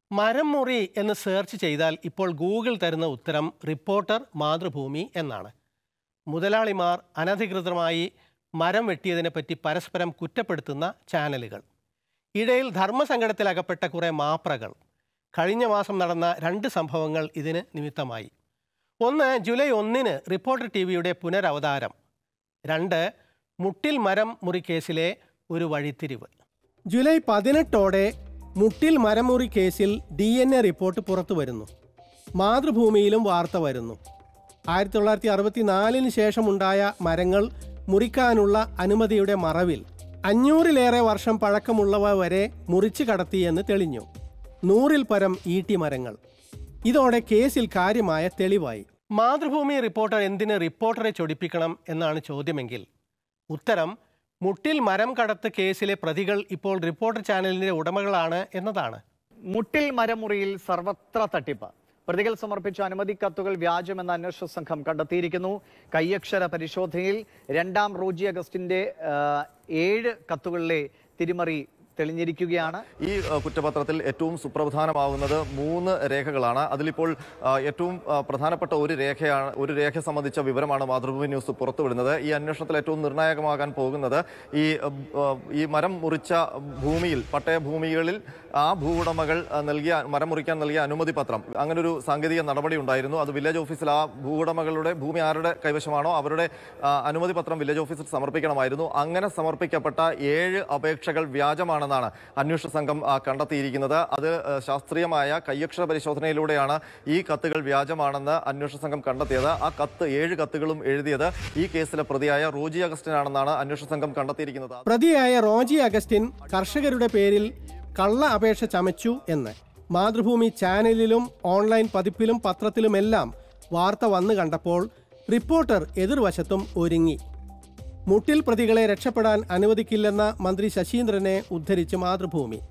മരം മുറി എന്ന് സെർച്ച് ചെയ്താൽ ഇപ്പോൾ ഗൂഗിൾ തരുന്ന ഉത്തരം റിപ്പോർട്ടർ മാതൃഭൂമി എന്നാണ് മുതലാളിമാർ അനധികൃതമായി മരം വെട്ടിയതിനെപ്പറ്റി പരസ്പരം കുറ്റപ്പെടുത്തുന്ന ചാനലുകൾ ഇടയിൽ ധർമ്മസങ്കടത്തിലകപ്പെട്ട കുറേ മാപ്രകൾ കഴിഞ്ഞ മാസം നടന്ന രണ്ട് സംഭവങ്ങൾ ഇതിന് നിമിത്തമായി ഒന്ന് ജൂലൈ ഒന്നിന് റിപ്പോർട്ടർ ടി വിയുടെ പുനരവതാരം രണ്ട് മുട്ടിൽ മരം മുറി കേസിലെ ഒരു വഴിത്തിരിവ് ജൂലൈ പതിനെട്ടോടെ മുട്ടിൽ മരമുറി കേസിൽ ഡി എൻ എ റിപ്പോർട്ട് പുറത്തു വരുന്നു മാതൃഭൂമിയിലും വാർത്ത വരുന്നു ആയിരത്തി തൊള്ളായിരത്തി അറുപത്തിനാലിന് ശേഷമുണ്ടായ മരങ്ങൾ മുറിക്കാനുള്ള അനുമതിയുടെ മറവിൽ അഞ്ഞൂറിലേറെ വർഷം പഴക്കമുള്ളവ വരെ മുറിച്ചു കടത്തിയെന്ന് തെളിഞ്ഞു നൂറിൽ പരം ഈട്ടി മരങ്ങൾ ഇതോടെ കേസിൽ കാര്യമായ തെളിവായി മാതൃഭൂമി റിപ്പോർട്ടർ എന്തിന് റിപ്പോർട്ടറെ ചൊടിപ്പിക്കണം എന്നാണ് ചോദ്യമെങ്കിൽ ഉത്തരം മുട്ടിൽ മരം കടത്ത് കേസിലെ പ്രതികൾ ഇപ്പോൾ റിപ്പോർട്ടർ ചാനലിന്റെ ഉടമകളാണ് എന്നതാണ് മുട്ടിൽ മരമുറിയിൽ സർവത്ര തട്ടിപ്പ് പ്രതികൾ സമർപ്പിച്ച അനുമതി കത്തുകൾ വ്യാജമെന്ന അന്വേഷണ സംഘം കണ്ടെത്തിയിരിക്കുന്നു കൈയക്ഷര പരിശോധനയിൽ രണ്ടാം റോജി അഗസ്റ്റിന്റെ ആ, ഏഴ് കത്തുകളിലെ തിരിമറി തെളിഞ്ഞിരിക്കുകയാണ് ഈ ആ, കുറ്റപത്രത്തിൽ ഏറ്റവും സുപ്രധാനമാവുന്നത് മൂന്ന് രേഖകളാണ് അതിലിപ്പോൾ ആ, ഏറ്റവും ആ, പ്രധാനപ്പെട്ട ഒരു രേഖയാണ് ഒരു രേഖ സംബന്ധിച്ച വിവരമാണ് മാതൃഭൂമി ന്യൂസ് പുറത്തുവിടുന്നത് ഈ അന്വേഷണത്തിൽ ഏറ്റവും നിർണായകമാകാൻ പോകുന്നത് ഈ ആ, ആ, ഈ മരം മുറിച്ച ഭൂമിയിൽ പട്ടയ ഭൂമികളിൽ ആ ഭൂവുടമകൾ ആ, നൽകിയ മരം മുറിക്കാൻ നൽകിയ അനുമതി പത്രം അങ്ങനെ ഒരു സാങ്കേതിക നടപടി ഉണ്ടായിരുന്നു അത് വില്ലേജ് ഓഫീസിൽ ആ ഭൂവുടമകളുടെ ഭൂമി ആരുടെ കൈവശമാണോ അവരുടെ ആ, അനുമതി പത്രം വില്ലേജ് ഓഫീസിൽ സമർപ്പിക്കണമായിരുന്നു അങ്ങനെ സമർപ്പിക്കപ്പെട്ട ഏഴ് അപേക്ഷകൾ വ്യാജമാണെന്നാണ് അന്വേഷണ സംഘം ആ, കണ്ടെത്തിയിരിക്കുന്നത് അത് ആ, ശാസ്ത്രീയമായ കയ്യക്ഷര പരിശോധനയിലൂടെയാണ് ഈ കത്തുകൾ വ്യാജമാണെന്ന് അന്വേഷണ സംഘം കണ്ടെത്തിയത് ആ കത്ത് ഏഴ് കത്തുകളും എഴുതിയത് ഈ കേസിലെ പ്രതിയായ റോജി അഗസ്റ്റിനാണെന്നാണ് അന്വേഷണ സംഘം കണ്ടെത്തിയിരിക്കുന്നത് പ്രതിയായ റോജി അഗസ്റ്റിൻ കർഷകരുടെ പേരിൽ കള്ള അപേക്ഷ ചമച്ചു എന്ന് മാതൃഭൂമി ചാനലിലും ഓൺലൈൻ പതിപ്പിലും പത്രത്തിലുമെല്ലാം വാർത്ത വന്നു കണ്ടപ്പോൾ റിപ്പോർട്ടർ എതിർവശത്തും ഒരുങ്ങി മുട്ടിൽ പ്രതികളെ രക്ഷപ്പെടാൻ അനുവദിക്കില്ലെന്ന മന്ത്രി ശശീന്ദ്രനെ ഉദ്ധരിച്ച് മാതൃഭൂമി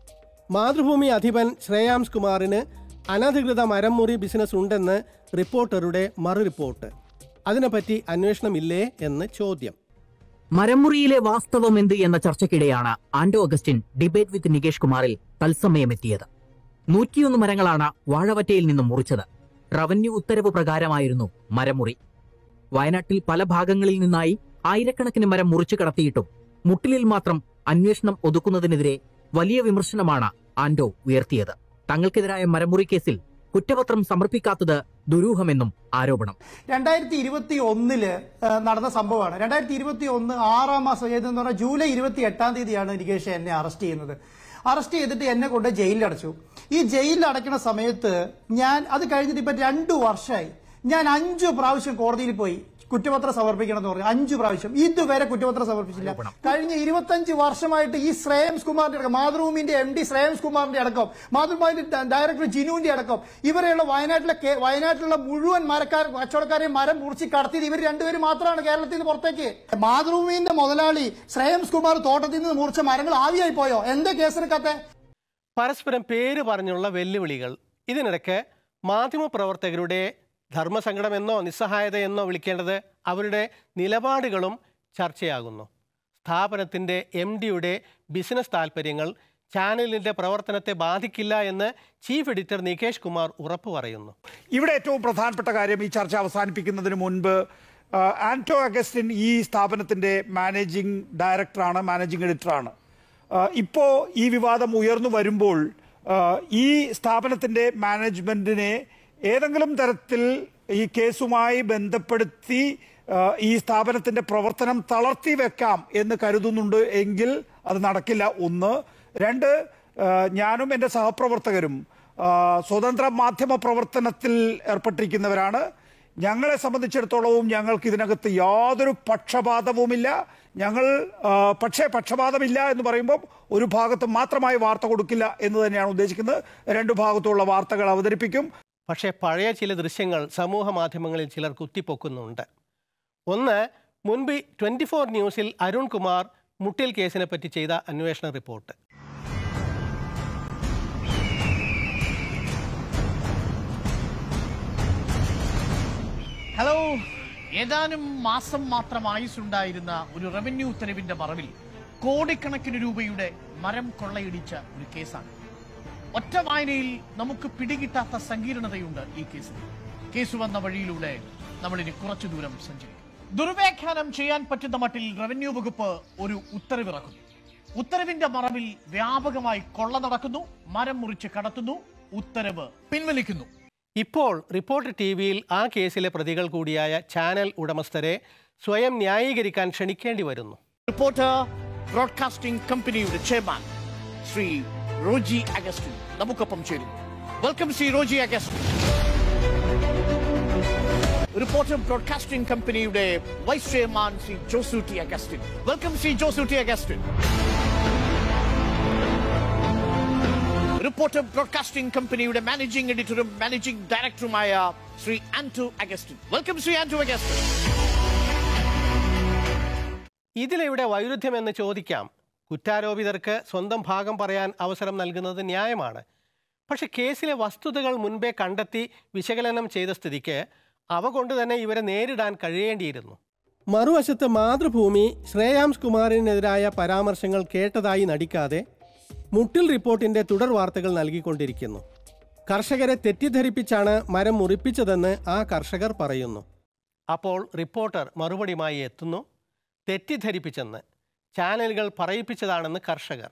മാതൃഭൂമി അധിപൻ ശ്രേയാംസ് കുമാറിന് അനധികൃത മരം മുറി ബിസിനസ് ഉണ്ടെന്ന് റിപ്പോർട്ടറുടെ മറു റിപ്പോർട്ട് അതിനെപ്പറ്റി അന്വേഷണമില്ലേ എന്ന് ചോദ്യം മരമുറിയിലെ വാസ്തവം എന്ത് എന്ന ചർച്ചയ്ക്കിടെയാണ് ആന്റോ അഗസ്റ്റിൻ ഡിബേറ്റ് വിത്ത് നികേഷ് കുമാറിൽ തത്സമയം എത്തിയത് നൂറ്റിയൊന്ന് മരങ്ങളാണ് വാഴവറ്റയിൽ നിന്നും മുറിച്ചത് റവന്യൂ ഉത്തരവ് പ്രകാരമായിരുന്നു മരമുറി വയനാട്ടിൽ പല ഭാഗങ്ങളിൽ നിന്നായി ആയിരക്കണക്കിന് മരം മുറിച്ചു കടത്തിയിട്ടും മുട്ടിലിൽ മാത്രം അന്വേഷണം ഒതുക്കുന്നതിനെതിരെ വലിയ വിമർശനമാണ് ആന്റോ ഉയർത്തിയത് തങ്ങൾക്കെതിരായ മരമുറി കേസിൽ കുറ്റപത്രം സമർപ്പിക്കാത്തത് ദുരൂഹമെന്നും ആരോപണം രണ്ടായിരത്തി ഇരുപത്തി ഒന്നില് നടന്ന സംഭവമാണ് രണ്ടായിരത്തി ഇരുപത്തി ഒന്ന് ആറാം മാസം ഏതെന്ന് പറഞ്ഞാൽ ജൂലൈ ഇരുപത്തി എട്ടാം തീയതിയാണ് നികേഷ് എന്നെ അറസ്റ്റ് ചെയ്യുന്നത് അറസ്റ്റ് ചെയ്തിട്ട് എന്നെ കൊണ്ട് ജയിലിൽ അടച്ചു ഈ ജയിലിൽ അടയ്ക്കുന്ന സമയത്ത് ഞാൻ അത് കഴിഞ്ഞിട്ട് ഇപ്പൊ രണ്ടു വർഷമായി ഞാൻ അഞ്ചു പ്രാവശ്യം കോടതിയിൽ പോയി കുറ്റപത്രം സമർപ്പിക്കണം എന്ന് പറഞ്ഞു അഞ്ചു പ്രാവശ്യം ഇതുവരെ കുറ്റപത്രം സമർപ്പിച്ചില്ല കഴിഞ്ഞ ഇരുപത്തഞ്ച് വർഷമായിട്ട് ഈ ശ്രേയംസ് കുമാറിന്റെ അടക്കം മാതൃഭൂമിന്റെ എം ഡി ശ്രേയംസ് കുമാറിന്റെ അടക്കം മാതൃഭൂമിന്റെ ഡയറക്ടർ ജിനുവിന്റെ അടക്കം ഇവരെയുള്ള വയനാട്ടിലെ കേ- വയനാട്ടിലുള്ള മുഴുവൻ മരക്കാർ കച്ചവടക്കാരെയും മരം മുറിച്ച് കടത്തിയത് ഇവർ രണ്ടുപേരും മാത്രമാണ് കേരളത്തിൽ നിന്ന് പുറത്തേക്ക് മാതൃഭൂമിന്റെ മുതലാളി ശ്രേയംസ് കുമാർ തോട്ടത്തിൽ നിന്ന് മുറിച്ച മരങ്ങൾ ആവിയായി പോയോ എന്താ കേസെടുക്കാത്തെ പരസ്പരം പേര് പറഞ്ഞുള്ള വെല്ലുവിളികൾ ഇതിനിടയ്ക്ക് മാധ്യമപ്രവർത്തകരുടെ ധർമ്മസങ്കടമെന്നോ നിസ്സഹായതയെന്നോ വിളിക്കേണ്ടത് അവരുടെ നിലപാടുകളും ചർച്ചയാകുന്നു സ്ഥാപനത്തിൻ്റെ എം ഡിയുടെ ബിസിനസ് താൽപ്പര്യങ്ങൾ ചാനലിൻ്റെ പ്രവർത്തനത്തെ ബാധിക്കില്ല എന്ന് ചീഫ് എഡിറ്റർ നികേഷ് കുമാർ ഉറപ്പു പറയുന്നു ഇവിടെ ഏറ്റവും പ്രധാനപ്പെട്ട കാര്യം ഈ ചർച്ച അവസാനിപ്പിക്കുന്നതിന് മുൻപ് ആ, ആന്റോ അഗസ്റ്റിൻ ഈ സ്ഥാപനത്തിന്റെ മാനേജിംഗ് ഡയറക്ടറാണ് മാനേജിംഗ് എഡിറ്ററാണ് ആ, ഇപ്പോ ഈ വിവാദം ഉയർന്നു വരുമ്പോൾ ആ, ഈ സ്ഥാപനത്തിന്റെ മാനേജ്മെന്റിനെ ഏതെങ്കിലും തരത്തിൽ ഈ കേസുമായി ബന്ധപ്പെടുത്തി ആ, ഈ സ്ഥാപനത്തിന്റെ പ്രവർത്തനം തളർത്തി വെക്കാം എന്ന് കരുതുന്നുണ്ട് എങ്കിൽ അത് നടക്കില്ല ഒന്ന് രണ്ട് ആ, ഞാനും എൻ്റെ സഹപ്രവർത്തകരും ആ, സ്വതന്ത്ര മാധ്യമ പ്രവർത്തനത്തിൽ ഏർപ്പെട്ടിരിക്കുന്നവരാണ് ഞങ്ങളെ സംബന്ധിച്ചിടത്തോളവും ഞങ്ങൾക്ക് ഇതിനകത്ത് യാതൊരു പക്ഷപാതവുമില്ല ഞങ്ങൾ ആ, പക്ഷേ പക്ഷപാതമില്ല എന്ന് പറയുമ്പോൾ ഒരു ഭാഗത്ത് മാത്രമായി വാർത്ത കൊടുക്കില്ല എന്ന് തന്നെയാണ് ഉദ്ദേശിക്കുന്നത് രണ്ടു ഭാഗത്തുള്ള വാർത്തകൾ അവതരിപ്പിക്കും പക്ഷേ പഴയ ചില ദൃശ്യങ്ങൾ സമൂഹ മാധ്യമങ്ങളിൽ ചിലർ കുത്തിപ്പൊക്കുന്നുണ്ട് ഒന്ന് മുൻപ് ട്വൻറ്റി ഫോർ ന്യൂസിൽ അരുൺ കുമാർ മുട്ടിൽ കേസിനെ പറ്റി ചെയ്ത അന്വേഷണ റിപ്പോർട്ട് ഹലോ ഏതാനും മാസം മാത്രം ആയുസ്സുണ്ടായിരുന്ന ഒരു റവന്യൂ ഉത്തരവിന്റെ മറവിൽ കോടിക്കണക്കിന് രൂപയുടെ മരം കൊള്ളയിടിച്ച ഒരു കേസാണ് ഒറ്റ വായനയിൽ നമുക്ക് പിടികിട്ടാത്ത സങ്കീർണതയുണ്ട് ഈ കേസിൽ കേസ് വന്ന വഴിയിലൂടെ നമ്മൾ ഇനി കുറച്ചു ദൂരം സഞ്ചരിക്കും ദുർവ്യാഖ്യാനം ചെയ്യാൻ പറ്റുന്ന മട്ടിൽ റവന്യൂ വകുപ്പ് ഒരു ഉത്തരവിറക്കുന്നു ഉത്തരവിന്റെ മറവിൽ വ്യാപകമായി കൊള്ള നടക്കുന്നു മരം മുറിച്ച് കടത്തുന്നു ഉത്തരവ് പിൻവലിക്കുന്നു ഇപ്പോൾ റിപ്പോർട്ടർ ടി വിയിൽ ആ കേസിലെ പ്രതികൾ കൂടിയായ ചാനൽ ഉടമസ്ഥരെ സ്വയം ന്യായീകരിക്കാൻ ക്ഷണിക്കേണ്ടി വരുന്നു റിപ്പോർട്ടർ ബ്രോഡ്കാസ്റ്റിംഗ് കമ്പനിയുടെ ചെയർമാൻ ശ്രീ റോജി അഗസ്റ്റിൻ നമുക്കൊപ്പം ചേരുന്നു welcome Shri Roji Augustine reporter broadcasting കമ്പനിയുടെ vice chairman Shri Josu T Augustine welcome Shri Josu T Augustine reporter broadcasting കമ്പനിയുടെ മാനേജിംഗ് എഡിറ്ററും മാനേജിംഗ് ഡയറക്ടറുമായ ശ്രീ ആന്റോ അഗസ്റ്റിൻ വെൽക്കം ശ്രീ ആന്റോ അഗസ്റ്റിൻ ഇതിലെവിടെ വൈരുദ്ധ്യമെന്ന് ചോദിക്കാം കുറ്റാരോപിതർക്ക് സ്വന്തം ഭാഗം പറയാൻ അവസരം നൽകുന്നത് ന്യായമാണ് പക്ഷെ കേസിലെ വസ്തുതകൾ മുൻപേ കണ്ടെത്തി വിശകലനം ചെയ്ത സ്ഥിതിക്ക് അവ കൊണ്ട് തന്നെ ഇവരെ നേരിടാൻ കഴിയേണ്ടിയിരുന്നു മറുവശത്ത് മാതൃഭൂമി ശ്രേയാംസ് കുമാറിനെതിരായ പരാമർശങ്ങൾ കേട്ടതായി നടിക്കാതെ മുട്ടിൽ റിപ്പോർട്ടിന്റെ തുടർ വാർത്തകൾ നൽകിക്കൊണ്ടിരിക്കുന്നു കർഷകരെ തെറ്റിദ്ധരിപ്പിച്ചാണ് മരം മുറിപ്പിച്ചതെന്ന് ആ കർഷകർ പറയുന്നു അപ്പോൾ റിപ്പോർട്ടർ മറുപടിയുമായി എത്തുന്നു തെറ്റിദ്ധരിപ്പിച്ചെന്ന് ചാനലുകൾ പറയിപ്പിച്ചതാണെന്ന് കർഷകർ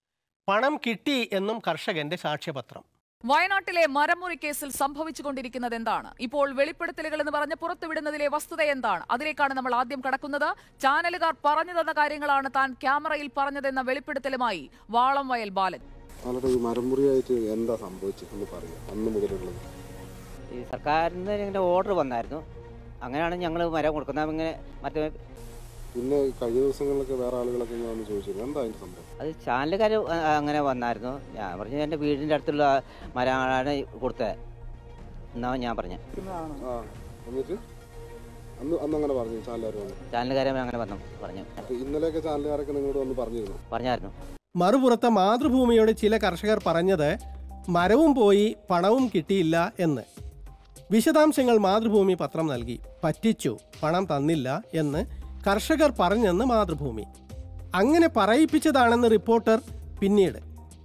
പണം കിട്ടി എന്നും കർഷകന്റെ സാക്ഷ്യപത്രം വയനാട്ടിലെ മരമുറി കേസിൽ സംഭവിച്ചുകൊണ്ടിരിക്കുന്നത് എന്താണ് ഇപ്പോൾ വെളിപ്പെടുത്തലുകൾ എന്ന് പറഞ്ഞ് പുറത്തുവിടുന്നതിലെ വസ്തുത എന്താണ് അതിലേക്കാണ് നമ്മൾ ആദ്യം കടക്കുന്നത് ചാനലുകാർ പറഞ്ഞു തന്ന കാര്യങ്ങളാണ് താൻ ക്യാമറയിൽ പറഞ്ഞതെന്ന വെളിപ്പെടുത്തലുമായി വാളം വയൽ ബാലൻ വളരെ ഈ മരമുറിയായിട്ട് എന്താ സംഭവിച്ചത് എന്ന് പറയാം അന്ന് മുതലുള്ളത് ഈ സർക്കാരിൽ നിന്ന് ഇങ്ങനെ ഓർഡർ വന്നായിരുന്നു അങ്ങനെയാണ് ഞങ്ങൾ മരം കൊടുക്കുന്നത് ഇങ്ങനെ മറ്റേ പിന്നെ കഴിഞ്ഞ ദിവസങ്ങളിലൊക്കെ വേറെ ആളുകളൊക്കെ ഇങ്ങനെ വന്ന് ചോദിച്ചിരുന്നു എന്താ അതിന്റെ സംഭവം അത് ചാനലുകാർ അങ്ങനെ വന്നായിരുന്നു ഞാൻ പറഞ്ഞു എൻ്റെ വീടിൻ്റെ അടുത്തുള്ള മരങ്ങളാണ് കൊടുത്തത് എന്നാ ഞാൻ പറഞ്ഞത് ആ എന്നിട്ട് അന്ന് അന്ന് അങ്ങനെ പറഞ്ഞു ചാനലുകാർ വന്നു ചാനലുകാരെ അങ്ങനെ വന്നു പറഞ്ഞു അപ്പൊ ഇന്നലെയൊക്കെ ചാനലുകാരൊക്കെ നിങ്ങളോട് വന്ന് പറഞ്ഞിരുന്നു പറഞ്ഞായിരുന്നു മറുപുറത്ത് മാതൃഭൂമിയോട് ചില കർഷകർ പറഞ്ഞത് മരവും പോയി പണവും കിട്ടിയില്ല എന്ന് വിശദാംശങ്ങൾ മാതൃഭൂമി പത്രം നൽകി പറ്റിച്ചു പണം തന്നില്ല എന്ന് കർഷകർ പറഞ്ഞെന്ന് മാതൃഭൂമി അങ്ങനെ പറയിപ്പിച്ചതാണെന്ന് റിപ്പോർട്ടർ പിന്നീട്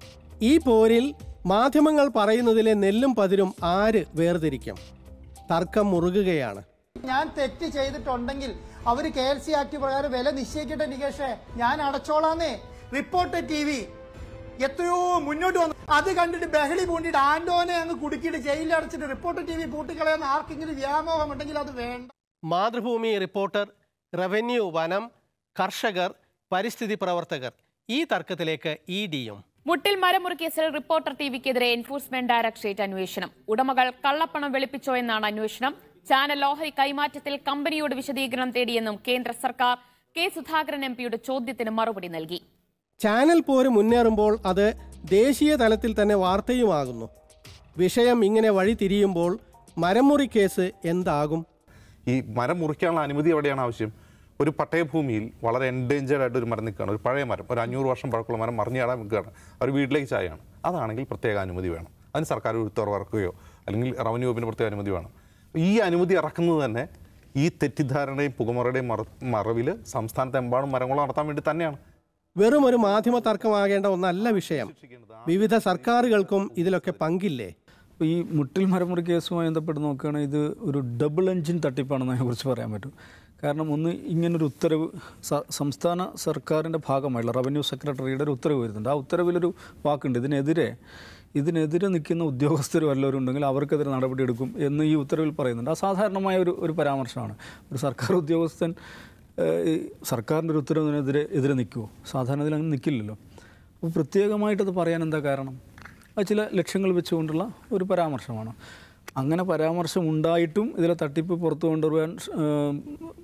ഈ പോരിൽ മാധ്യമങ്ങൾ പറയുന്നതിലെ നെല്ലും പതിരും ആര് വേർതിരിക്കും തർക്കം മുറുകുകയാണ് ഞാൻ തെറ്റ് ചെയ്തിട്ടുണ്ടെങ്കിൽ അവർ കെ എൽ സി ആക്ട് പ്രകാരം വില നിശ്ചയിക്കട്ടെ നികേഷേ ഞാൻ അടച്ചോളാന്നേ റിപ്പോർട്ടർ ടി വി എത്രയോ മുന്നോട്ട് വന്നു അത് കണ്ടിട്ട് ബഹളി പൂണ്ടിട്ട് ആൻഡോനെ അങ്ങ് കുടുക്കിയിട്ട് ജയിലിൽ അടച്ചിട്ട് റിപ്പോർട്ടർ ടി വി പൂട്ടിക്കളയാന്ന് ആർക്കെങ്കിലും വ്യാമോഹം ഉണ്ടെങ്കിൽ അത് വേണ്ട മാതൃഭൂമി റിപ്പോർട്ടർ റവന്യൂ വനം കർഷകർ പരിസ്ഥിതി പ്രവർത്തകർ ഈ തർക്കത്തിലേക്ക് ഇ ഡിയും മുട്ടിൽ മരമുറി കേസിൽ റിപ്പോർട്ടർ ടിവിക്കെതിരെ എൻഫോഴ്സ്മെന്റ് ഡയറക്ടറേറ്റ് അന്വേഷണം ഉടമകൾ കള്ളപ്പണം വെളുപ്പിച്ചോ എന്നാണ് അന്വേഷണം ചാനൽ ഓഹരി കൈമാറ്റത്തിൽ കമ്പനിയോട് വിശദീകരണം തേടിയെന്നും കേന്ദ്ര സർക്കാർ കെ സുധാകരൻ എം പിയുടെ ചോദ്യത്തിന് മറുപടി നൽകി ചാനൽ പോര് മുന്നേറുമ്പോൾ അത് ദേശീയ തലത്തിൽ തന്നെ വാർത്തയുമാകുന്നു വിഷയം ഇങ്ങനെ വഴി തിരിയുമ്പോൾ മരമുറി കേസ് എന്താകും ഈ മരം മുറിക്കാനുള്ള അനുമതി എവിടെയാണ് ആവശ്യം ഒരു പട്ടയഭൂമിയിൽ വളരെ എൻഡേഞ്ചേർഡ് ആയിട്ട് ഒരു മരം നിൽക്കുകയാണ് ഒരു പഴയ മരം ഒരു അഞ്ഞൂറ് വർഷം പഴക്കമുള്ള മരം മറിഞ്ഞാടാൻ നിൽക്കുകയാണ് അവർ വീട്ടിലേക്ക് ചായയാണ് അതാണെങ്കിൽ പ്രത്യേക അനുമതി വേണം അതിന് സർക്കാർ ഒരു ഉത്തരവിറക്കുകയോ അല്ലെങ്കിൽ റവന്യൂ വകുപ്പിന് പ്രത്യേക അനുമതി വേണം ഈ അനുമതി ഇറക്കുന്നത് തന്നെ ഈ തെറ്റിദ്ധാരണയും പുകമറയുടെയും മറ മറവിൽ സംസ്ഥാനത്തെമ്പാടും മരങ്ങൾ നടത്താൻ വേണ്ടി തന്നെയാണ് വെറും ഒരു മാധ്യമ തർക്കമാകേണ്ട ഒന്നല്ല വിഷയം വിവിധ സർക്കാരുകൾക്കും ഇതിലൊക്കെ പങ്കില്ലേ അപ്പോൾ ഈ മുട്ടിൽ മരമുറി കേസുമായി ബന്ധപ്പെട്ട് നോക്കുകയാണെങ്കിൽ ഇത് ഒരു ഡബിൾ എൻജിൻ തട്ടിപ്പാണെന്ന് അതിനെക്കുറിച്ച് പറയാൻ പറ്റും കാരണം ഒന്ന് ഇങ്ങനൊരു ഉത്തരവ് സ- സംസ്ഥാന സർക്കാരിൻ്റെ ഭാഗമായുള്ള റവന്യൂ സെക്രട്ടറിയുടെ ഒരു ഉത്തരവ് വരുന്നുണ്ട് ആ ഉത്തരവിലൊരു വാക്കുണ്ട് ഇതിനെതിരെ ഇതിനെതിരെ നിൽക്കുന്ന ഉദ്യോഗസ്ഥർ വല്ലവരും ഉണ്ടെങ്കിൽ അവർക്കെതിരെ നടപടിയെടുക്കും എന്ന് ഈ ഉത്തരവിൽ പറയുന്നുണ്ട് അസാധാരണമായ ഒരു ഒരു പരാമർശമാണ് ഒരു സർക്കാർ ഉദ്യോഗസ്ഥൻ ഏഹ്, ഈ സർക്കാരിൻ്റെ ഒരു ഉത്തരവിനെതിരെ എതിരെ നിൽക്കുമോ സാധാരണ ഇതിൽ അങ്ങനെ നിൽക്കില്ലല്ലോ അപ്പോൾ പ്രത്യേകമായിട്ടത് പറയാൻ എന്താ കാരണം അത് ചില ലക്ഷ്യങ്ങൾ വെച്ചുകൊണ്ടുള്ള ഒരു പരാമർശമാണ് അങ്ങനെ പരാമർശം ഉണ്ടായിട്ടും ഇതിലെ തട്ടിപ്പ് പുറത്തു കൊണ്ടുവരുവാൻ ഏഹ്,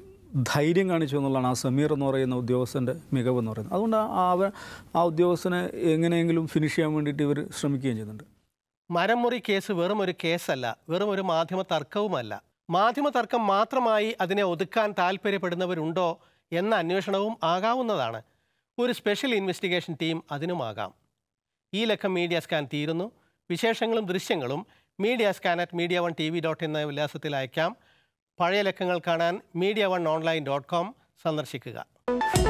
ധൈര്യം കാണിച്ചു എന്നുള്ളതാണ് ആ സമീർ എന്ന് പറയുന്ന ഉദ്യോഗസ്ഥൻ്റെ മികവ് എന്ന് പറയുന്നത് അതുകൊണ്ട് ആ അവ- ആ ഉദ്യോഗസ്ഥനെ എങ്ങനെയെങ്കിലും ഫിനിഷ് ചെയ്യാൻ വേണ്ടിയിട്ട് ഇവർ ശ്രമിക്കുകയും ചെയ്യുന്നുണ്ട് മരമുറി കേസ് വെറും ഒരു കേസല്ല വെറും ഒരു മാധ്യമ തർക്കവുമല്ല മാധ്യമ തർക്കം മാത്രമായി അതിനെ ഒതുക്കാൻ താല്പര്യപ്പെടുന്നവരുണ്ടോ എന്ന അന്വേഷണവും ആകാവുന്നതാണ് ഒരു സ്പെഷ്യൽ ഇൻവെസ്റ്റിഗേഷൻ ടീം അതിനുമാകാം ഈ ലക്കം മീഡിയ സ്കാൻ തീരുന്നു വിശേഷങ്ങളും ദൃശ്യങ്ങളും media scan at media one T V dot എന്ന വിലാസത്തിൽ അയക്കാം പഴയ ലക്കങ്ങൾ കാണാൻ media one online dot com സന്ദർശിക്കുക